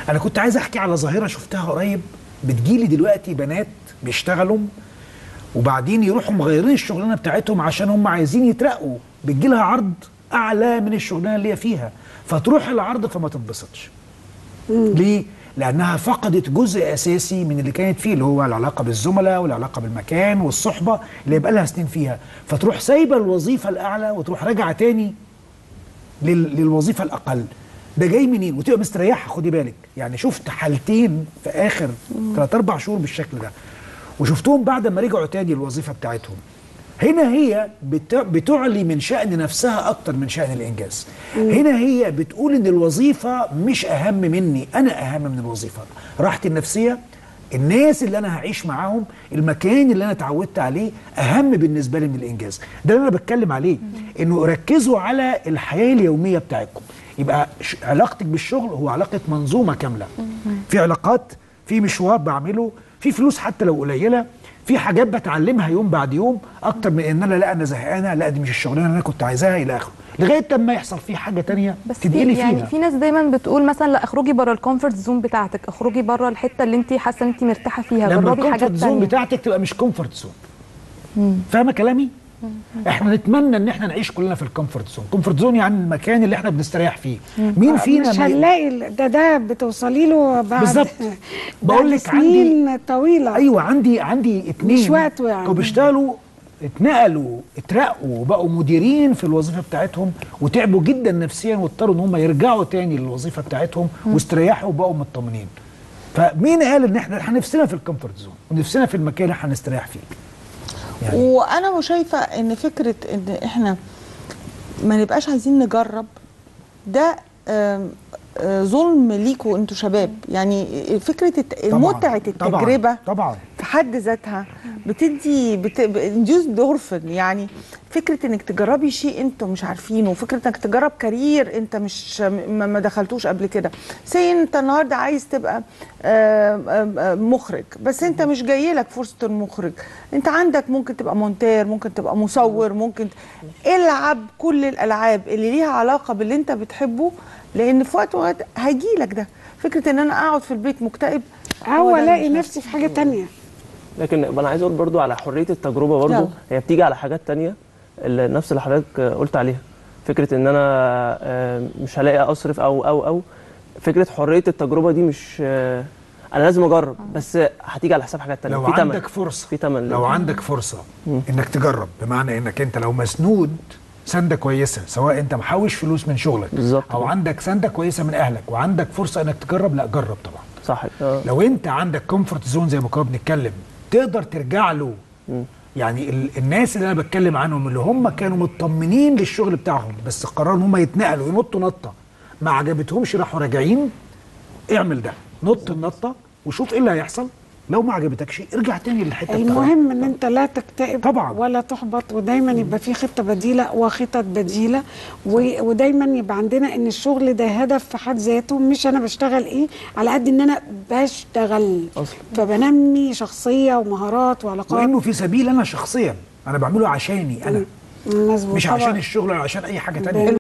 انا كنت عايز احكي على ظاهره شفتها قريب بتجيلي دلوقتي بنات بيشتغلوا وبعدين يروحوا مغيرين الشغلانه بتاعتهم عشان هم عايزين يترقوا بتجيلها عرض اعلى من الشغلانه اللي هي فيها فتروح العرض فما تنبسطش ليه؟ لأنها فقدت جزء أساسي من اللي كانت فيه اللي هو العلاقة بالزملاء والعلاقة بالمكان والصحبة اللي يبقى لها سنين فيها فتروح سايبة الوظيفة الأعلى وتروح راجعة تاني لل- للوظيفة الأقل ده جاي منين؟ وتبقى مستريحة خدي بالك يعني شفت حالتين في آخر ثلاث أربع شهور بالشكل ده وشفتهم بعد ما رجعوا تاني الوظيفة بتاعتهم هنا هي بت- بتعلي من شأن نفسها أكتر من شأن الإنجاز هنا هي بتقول إن الوظيفة مش أهم مني أنا أهم من الوظيفة راحتي النفسية الناس اللي أنا هعيش معاهم المكان اللي أنا اتعودت عليه أهم بالنسبة لي من الإنجاز ده اللي أنا بتكلم عليه إنه ركزوا على الحياة اليومية بتاعتكم يبقى ش- علاقتك بالشغل هو علاقة منظومة كاملة في علاقات في مشوار بعمله في فلوس حتى لو قليله في حاجات بتعلمها يوم بعد يوم اكتر من ان انا لا انا زهقانه لا دي مش الشغلانه اللي انا كنت عايزاها الى اخره لغايه لما يحصل في حاجه تانية بس في تنقلي يعني فيها في ناس دايما بتقول مثلا لا اخرجي بره الكومفورت زون بتاعتك اخرجي بره الحته اللي انت حاسه ان انت مرتاحه فيها لما جربي حاجات الكومفورت زون تانية بتاعتك تبقى مش كومفورت زون فاهمه كلامي احنا نتمنى ان احنا نعيش كلنا في الكومفورت زون كومفورت زون يعني المكان اللي احنا بنستريح فيه مين فينا مش ما- هنلاقي ال- ده ده بتوصلي له بعد بالظبط. بعد بقول لك سنين طويله ايوه عندي عندي اتنين مش وقته يعني. كانوا بيشتغلوا اتنقلوا اترقوا وبقوا مديرين في الوظيفه بتاعتهم وتعبوا جدا نفسيا واضطروا ان هم يرجعوا تاني للوظيفه بتاعتهم واستريحوا وبقوا مطمنين فمين قال ان احنا احنا نفسنا في الكومفورت زون ونفسنا في المكان اللي احنا نستريح فيه يعني وانا شايفه ان فكره ان احنا ما نبقاش عايزين نجرب ده آم، آه، ظلم ليكوا انتوا شباب يعني فكره الت- طبعاً، متعه طبعاً، التجربه طبعا في حد ذاتها بتدي بتديوز دورفن يعني فكره انك تجربي شيء انتوا مش عارفينه وفكره انك تجرب كارير انت مش ما ما دخلتوش قبل كده سي انت النهارده عايز تبقى آم، آم، آم، مخرج بس انت مش جاي لك فرصه المخرج انت عندك ممكن تبقى مونتير ممكن تبقى مصور ممكن ت- العب كل الالعاب اللي ليها علاقه باللي انت بتحبه لان في وقت وقت هيجي لك ده فكره ان انا اقعد في البيت مكتئب هو او ده الاقي مش نفسي في حاجه تانية لكن انا عايز اقول برضو على حريه التجربه برضو يلا. هي بتيجي على حاجات تانية اللي نفس اللي حضرتك قلت عليها فكره ان انا آه، مش هلاقي اصرف او او او فكره حريه التجربه دي مش آه، انا لازم اجرب بس هتيجي على حساب حاجات تانية لو في تمن عندك فرصه في تمن لو عندك فرصه انك تجرب بمعنى انك انت لو مسنود سنده كويسه سواء انت محوش فلوس من شغلك بالظبط او كده. عندك سنده كويسه من اهلك وعندك فرصه انك تجرب لا جرب طبعا صح آه. لو انت عندك كومفورت زون زي ما كنا بنتكلم تقدر ترجع له يعني ال الناس اللي انا بتكلم عنهم اللي هم كانوا مطمنين للشغل بتاعهم بس قرروا ان هم يتنقلوا ينطوا نطه ما عجبتهمش راحوا راجعين اعمل ده نط النطه وشوف ايه اللي هيحصل لو ما عجبتكش ارجع تاني للحته بتاعتك. المهم ان انت لا تكتئب طبعاً. ولا تحبط ودايما يبقى في خطه بديله وخطط بديله و- ودايما يبقى عندنا ان الشغل ده هدف في حد ذاته مش انا بشتغل ايه على قد ان انا بشتغل اصلا فبنمي شخصيه ومهارات وعلاقات وانه في سبيل انا شخصيا انا بعمله عشاني انا مظبوط مش طبعاً. عشان الشغل ولا عشان اي حاجه تانية